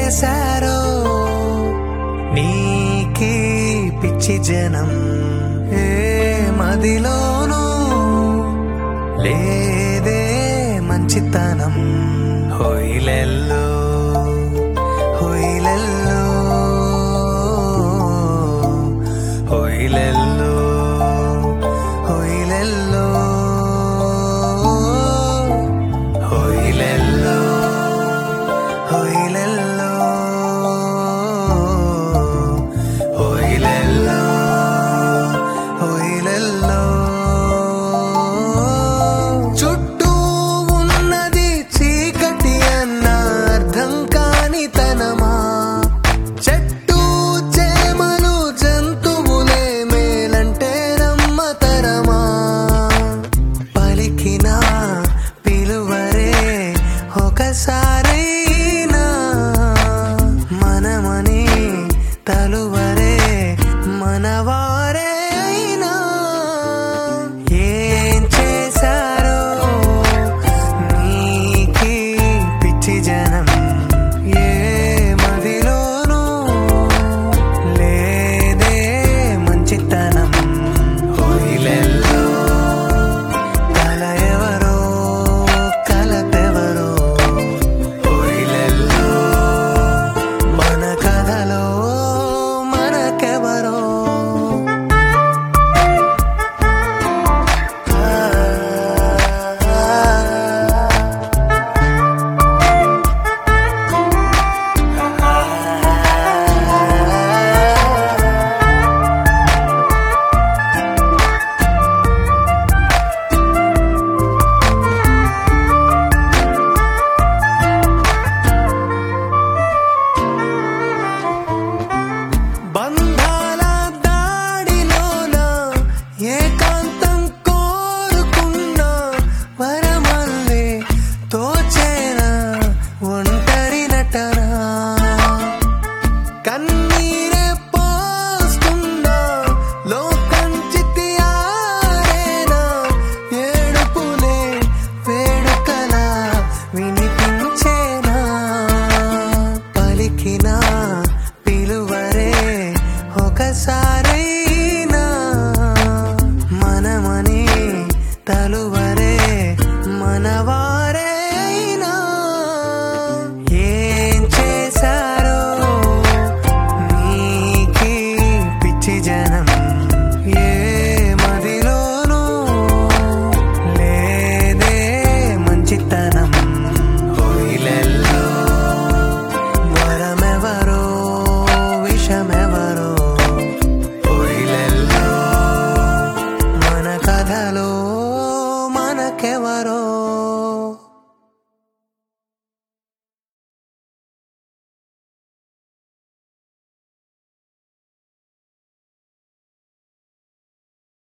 చేశారో నీకి పిచ్చి జనం ఏ మదిలోనూ లేదే మంచితనం హొయిలెల్లో హొయిలెల్లో హొయిలెల్లో హొయిలెల్లో హొయిలెల్లో హొయిలెల్లో హొయిలెల్లో హొయిలెల్లో చుట్టూ ఉన్నది చీకటి అన్న అర్థం కాని తనమా చెట్టు చేమలు జంతువులే మేలంటే నమ్మతరమా పలికిన పిలువరే ఒకసారైనా మనమని తలువరే మనవారే అయినా ఏం చేశారో నీకి పిచ్చి జనం ఏ మదిలోనూ లేదే మంచితనం హొయిలెల్లో కల ఎవరో కలపెవరో హొయిలెల్లో మన కథలో మనకెవరో బంధాల దాడిలోన ఏకాంతం కోరుకున్నా వరమల్లే తోచేన ఒంటరి నటన